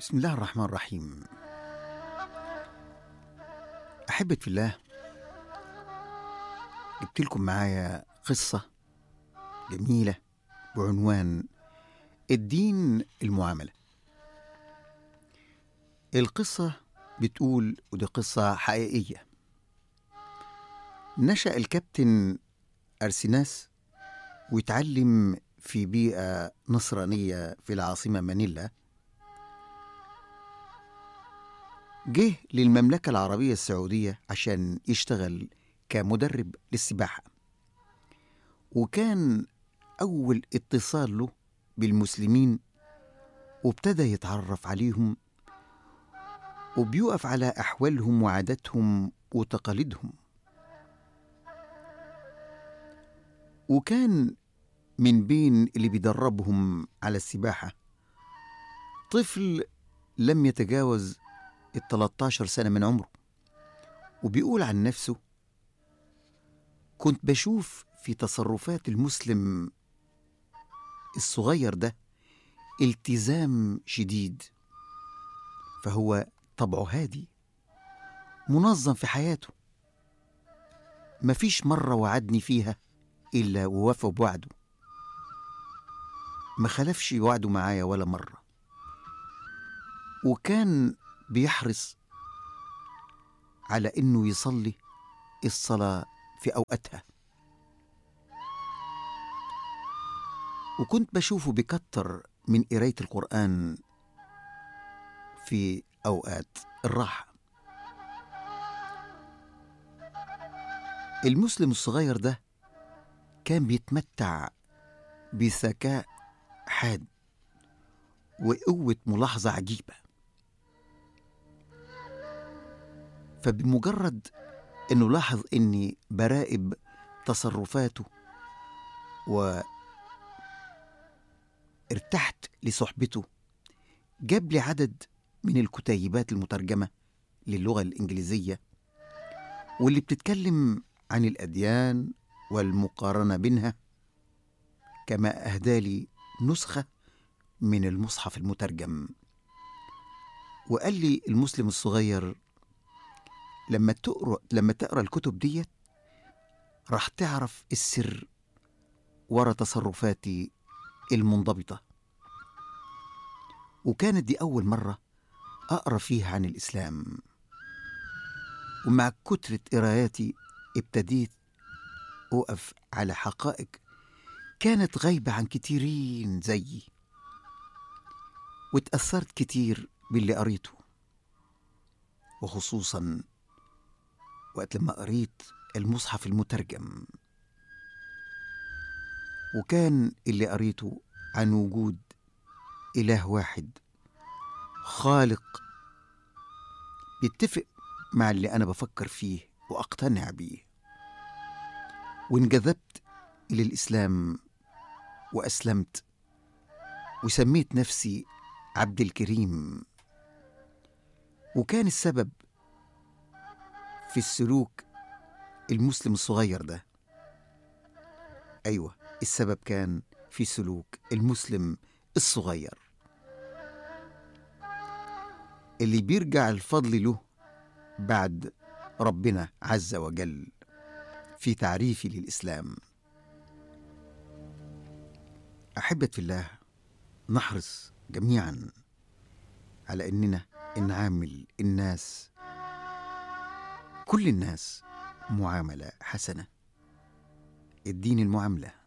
بسم الله الرحمن الرحيم أحبة في الله جبت لكم معايا قصة جميلة بعنوان الدين المعاملة القصة بتقول ودي قصة حقيقية نشأ الكابتن أرسيناس ويتعلم في بيئة نصرانية في العاصمة مانيلا جه للمملكة العربية السعودية عشان يشتغل كمدرب للسباحة وكان أول اتصال له بالمسلمين وابتدى يتعرف عليهم وبيقف على أحوالهم وعاداتهم وتقاليدهم وكان من بين اللي بيدربهم على السباحة طفل لم يتجاوز ال 13 سنة من عمره وبيقول عن نفسه كنت بشوف في تصرفات المسلم الصغير ده التزام شديد فهو طبعه هادي منظم في حياته مفيش مرة وعدني فيها إلا ووفى بوعده ما خلفش وعده معايا ولا مرة وكان بيحرص على إنه يصلي الصلاة في أوقاتها وكنت بشوفه بكتر من قراية القرآن في أوقات الراحة المسلم الصغير ده كان بيتمتع بذكاء حاد وقوة ملاحظة عجيبة فبمجرد انه لاحظ اني براقب تصرفاته وارتحت لصحبته جاب لي عدد من الكتيبات المترجمة للغة الإنجليزية واللي بتتكلم عن الأديان والمقارنة بينها كما أهدى لي نسخة من المصحف المترجم وقال لي المسلم الصغير لما تقرا لما تقرا الكتب ديت راح تعرف السر ورا تصرفاتي المنضبطة وكانت دي أول مرة أقرأ فيها عن الإسلام ومع كترة قراياتي ابتديت أقف على حقائق كانت غايبة عن كتيرين زيي واتأثرت كتير باللي قريته وخصوصا وقت لما قريت المصحف المترجم وكان اللي قريته عن وجود إله واحد خالق بيتفق مع اللي أنا بفكر فيه وأقتنع بيه وانجذبت إلى الإسلام وأسلمت وسميت نفسي عبد الكريم وكان السبب في السلوك المسلم الصغير ده أيوة السبب كان في سلوك المسلم الصغير اللي بيرجع الفضل له بعد ربنا عز وجل في تعريفي للإسلام أحبة في الله نحرص جميعا على أننا نعامل الناس كل الناس معاملة حسنة الدين المعاملة